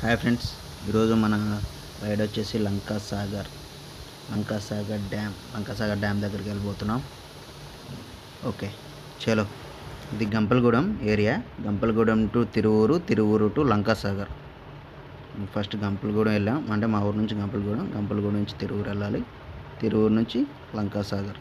hi friends ఈరోజు మన ride వచ్చేసి లంకా సాగర్ లంకా సాగర్ డ్యామ్ లంకా సాగర్ డ్యామ్ దగ్గరికి వెళ్ళిపోతున్నాం ఓకే చలో ఇది Gampalagudem area Gampalagudem to Tiruvuru Tiruvuru to Lanka Sagar first Gampalagudem వెళ్ళాం అంటే మా ఊరు నుంచి గంపలగూడెం గంపలగూడెం నుంచి తిరువూరు వెళ్ళాలి తిరువూరు నుంచి లంకా సాగర్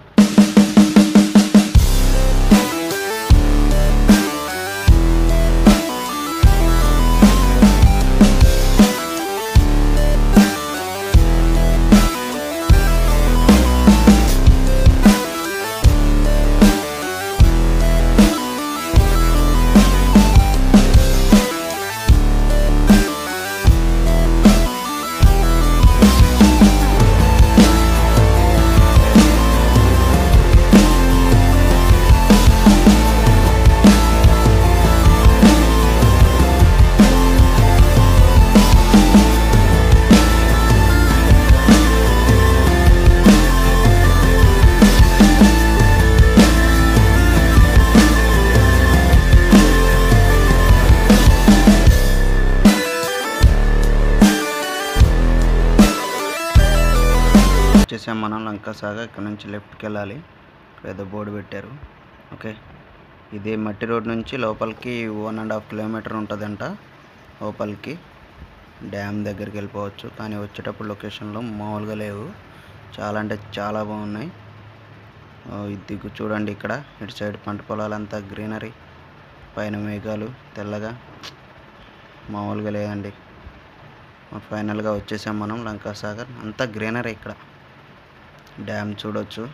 వచ్చేసాం మనం లంకా సాగర్ ఇక్కడ నుంచి లెఫ్ట్కి వెళ్ళాలి ఏదో బోర్డు పెట్టారు ఓకే ఇది మట్టి రోడ్ నుంచి లోపలికి వన్ అండ్ హాఫ్ కిలోమీటర్ ఉంటుందంట లోపలికి డ్యామ్ దగ్గరికి వెళ్ళిపోవచ్చు కానీ వచ్చేటప్పుడు లొకేషన్లో మామూలుగా లేవు చాలా అంటే చాలా బాగున్నాయి ఓ, ఇది దిగు చూడండి ఇక్కడ ఇటు సైడ్ పంట పొలాలంతా గ్రీనరీ పైన మేఘాలు తెల్లగా మామూలుగా లేదండి ఫైనల్గా వచ్చేసాం మనం లంకా సాగర్ అంతా గ్రీనరీ ఇక్కడ డ్యామ్ చూడొచ్చు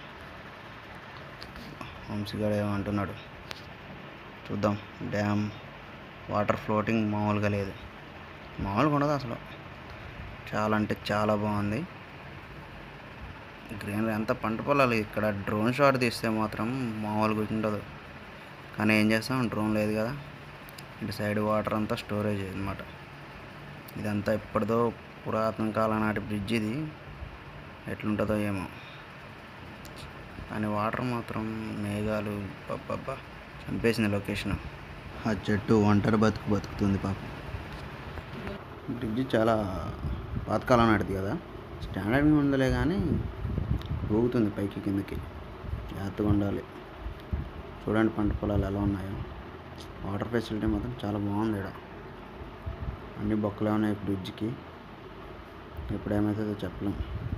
వంశీగాడు ఏమంటున్నాడు చూద్దాం డ్యామ్ వాటర్ ఫ్లోటింగ్ మామూలుగా లేదు మామూలుగా ఉండదు అసలు చాలా అంటే చాలా బాగుంది గ్రీనరీ అంతా పంట పొలాలు ఇక్కడ డ్రోన్ షాట్ తీస్తే మాత్రం మామూలుగా ఉండదు కానీ ఏం చేస్తాం డ్రోన్ లేదు కదా ఇటు సైడ్ వాటర్ అంతా స్టోరేజ్ అనమాట ఇదంతా ఎప్పటిదో పురాతన కాలం నాటి బ్రిడ్జ్ ఇది ఎట్లుంటుందో ఏమో కానీ వాటర్ మాత్రం మేఘాలు పబ్బబ్బా చంపేసింది లొకేషన్ ఆ చెట్టు ఒంటరి బతుకు బతుకుతుంది పాపం బ్రిడ్జ్ చాలా పాతకాలం నాటిది కదా స్టాండర్డ్గా ఉండలే కానీ ఊగుతుంది పైకి కిందకి జాగ్రత్తగా ఉండాలి చూడండి పంట పొలాలు ఎలా ఉన్నాయో వాటర్ ఫెసిలిటీ మాత్రం చాలా బాగుంది ఇక్కడ అన్ని బొక్కలే ఉన్నాయి బ్రిడ్జ్కి ఎప్పుడు ఏమవుతుందో చెప్పలేం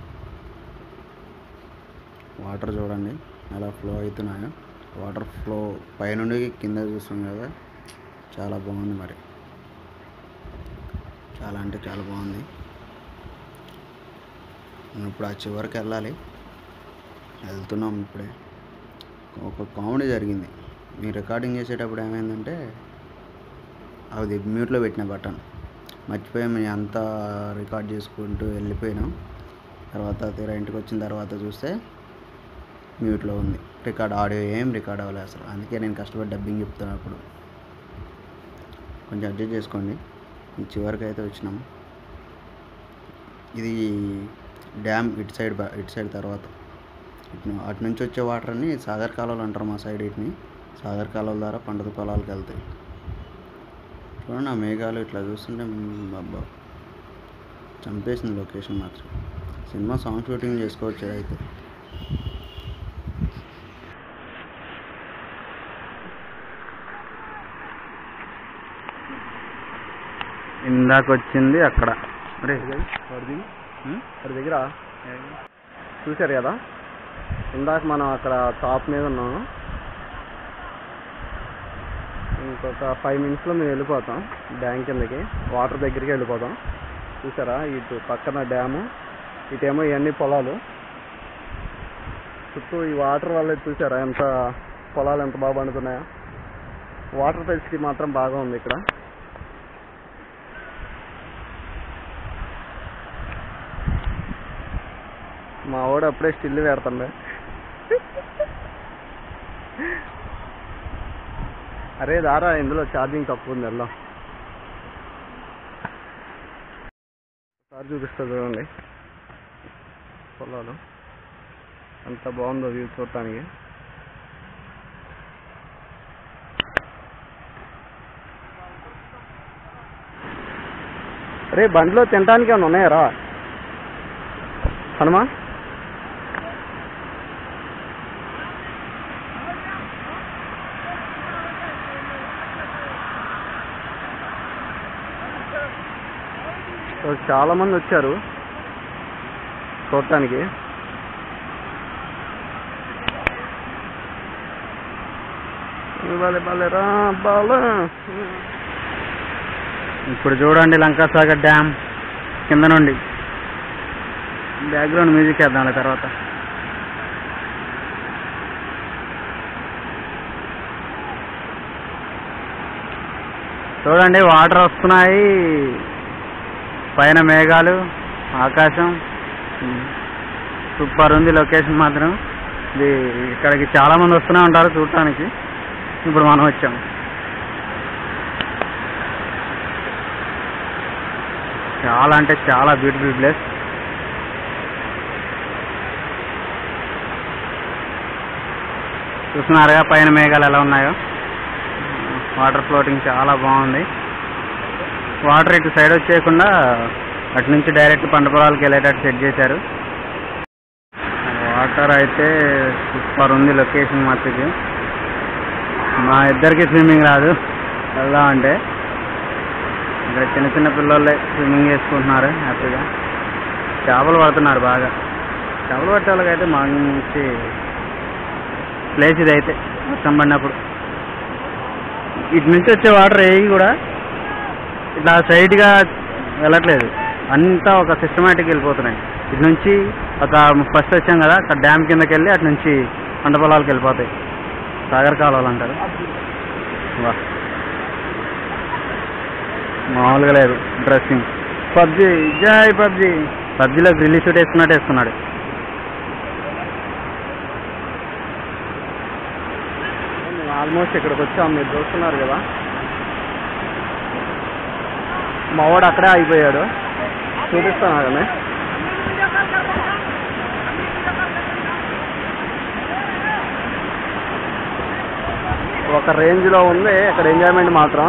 వాటర్ చూడండి ఎలా ఫ్లో అవుతున్నాయో వాటర్ ఫ్లో పైనుండి కింద చూస్తాం కదా చాలా బాగుంది మరి చాలా అంటే చాలా బాగుంది మనం ఇప్పుడు ఆ చివరికి వెళ్ళాలి వెళ్తున్నాం ఇప్పుడే ఒక కామెడీ జరిగింది మీరు రికార్డింగ్ చేసేటప్పుడు ఏమైందంటే అది మ్యూట్లో పెట్టిన బటన్ మర్చిపోయి మేము అంతా రికార్డ్ చేసుకుంటూ వెళ్ళిపోయినాం తర్వాత తీరా ఇంటికి వచ్చిన తర్వాత చూస్తే మ్యూట్లో ఉంది రికార్డ్ ఆడియో ఏం రికార్డ్ అవ్వలేదు అసలు అందుకే నేను కష్టపడి డబ్బింగ్ చెప్తున్నాను అప్పుడు కొంచెం అడ్జస్ట్ చేసుకోండి ఈ చివరికి అయితే వచ్చినాం ఇది డ్యామ్ ఇటు సైడ్ బ- ఇటు సైడ్ తర్వాత ఇటు అటు నుంచి వచ్చే వాటర్ని సాగర్ కాలువలు అంటారు మా సైడ్ వీటిని సాగర్ కాలువల ద్వారా పంట పొలాలకు వెళ్తాయి చూడండి ఆ మేఘాలు ఇట్లా చూస్తుంటే మ్మ్, అబ్బా చంపేసింది లొకేషన్ మాత్రం సినిమా సాంగ్ షూటింగ్ చేసుకోవచ్చు అయితే ఇందాక వచ్చింది అక్కడ అరే వాడిది ఉమ్, వాడి దగ్గర చూశారు కదా ఇందాక మనం అక్కడ టాప్ మీద ఉన్నాము ఇంకొక ఫైవ్ మినిట్స్లో మేము వెళ్ళిపోతాం డ్యామ్ కిందకి వాటర్ దగ్గరికి వెళ్ళిపోతాం చూసారా ఇటు పక్కన డ్యాము ఇటేమో ఇవన్నీ పొలాలు చుట్టూ ఈ వాటర్ వల్ల చూసారా ఎంత పొలాలు ఎంత బాగా పండుతున్నాయో వాటర్ ఫెసిలిటీ మాత్రం బాగా ఉంది ఇక్కడ మా వాడు అప్పుడే స్టిల్ పెడుతుండే అరే దారా ఇందులో ఛార్జింగ్ తక్కువ ఉంది వెళ్దాం ఒకసారి చూపిస్తా చూడండి పొలాలు అంత బాగుందో వ్యూ చూడటానికి రే బండిలో తినడానికి ఏమైనా ఉన్నాయారా హనుమా సో చాలా మంది వచ్చారు చూడటానికి బాలే బాలే రా బాలే ఇప్పుడు చూడండి లంకాసాగర్ డ్యామ్ కింద నుండి బ్యాక్గ్రౌండ్ మ్యూజిక్ వేద్దాం ఆ తర్వాత చూడండి వాటర్ వస్తున్నాయి పైన మేఘాలు ఆకాశం సూపర్ ఉంది లొకేషన్ మాత్రం ఇది ఇక్కడికి చాలా మంది వస్తూనే ఉంటారు చూడటానికి ఇప్పుడు మనం వచ్చాం చాలా అంటే చాలా బ్యూటిఫుల్ ప్లేస్ చూస్తున్నారుగా పైన మేఘాలు ఎలా ఉన్నాయో వాటర్ ఫ్లోటింగ్ చాలా బాగుంది వాటర్ ఇటు సైడ్ వచ్చేయకుండా అటు నుంచి డైరెక్ట్ పంట పొలాలకు వెళ్ళేటట్టు సెట్ చేశారు వాటర్ అయితే సూపర్ ఉంది లొకేషన్ మట్టుకి మా ఇద్దరికి స్విమ్మింగ్ రాదు వెళ్దామంటే ఇక్కడ చిన్న చిన్న పిల్లలే స్విమ్మింగ్ చేసుకుంటున్నారు హ్యాపీగా చేపలు పడుతున్నారు బాగా చేపలు పట్టే వాళ్ళకైతే మంచి ప్లేస్ ఇది అయితే వర్షం పడినప్పుడు ఇటు నుంచి వచ్చే వాటర్ ఏవి కూడా ఇట్లా సైడ్గా వెళ్ళట్లేదు అంతా ఒక సిస్టమేటిక్ వెళ్ళిపోతున్నాయి ఇటు నుంచి ఒక ఫస్ట్ వచ్చాం కదా అక్కడ డ్యామ్ కిందకి వెళ్ళి అటు నుంచి పంట పొలాలకు వెళ్ళిపోతాయి సాగర్ కాలువలు అంటారు వా మామూలుగా లేదు డ్రెస్సింగ్ పబ్జి జై పబ్జి పబ్జిలో గ్రిల్లీ షూట్ వేసుకున్నట్టు వేసుకున్నాడు ఆల్మోస్ట్ ఇక్కడికి వచ్చాం మీరు చూస్తున్నారు కదా మా వాడు అక్కడే అయిపోయాడు చూపిస్తాను ఆగమే ఒక రేంజ్లో ఉంది ఇక్కడ ఎంజాయ్మెంట్ మాత్రం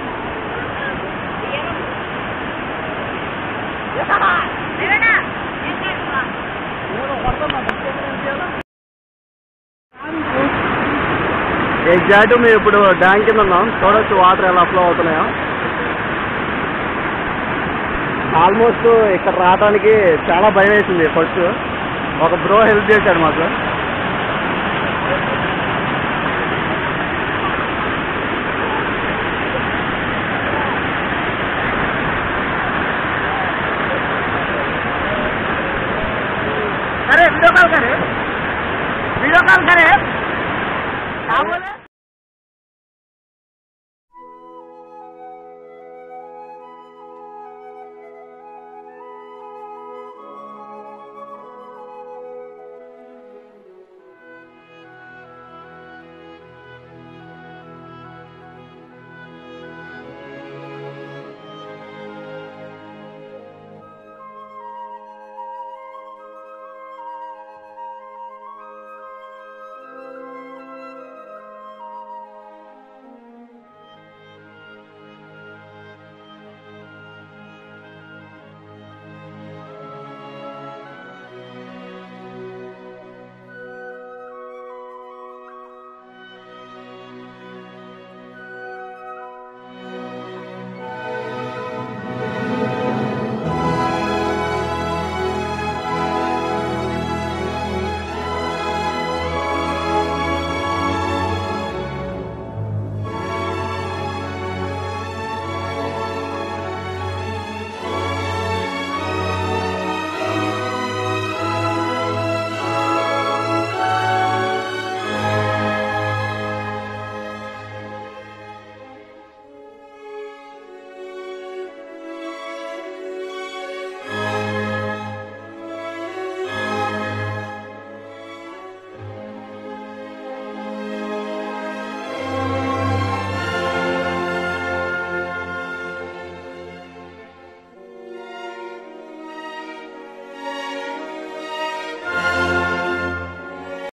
ఎగ్జాక్ట్ మేము ఇప్పుడు డ్యామ్ కింద ఉన్నాం చూడొచ్చు వాటర్ ఎలా ఫ్లో అవుతున్నాయో ఆల్మోస్ట్ ఇక్కడ రావడానికి చాలా భయం వేసింది ఫస్ట్ ఒక బ్రో హెల్ప్ చేశాడు మాకు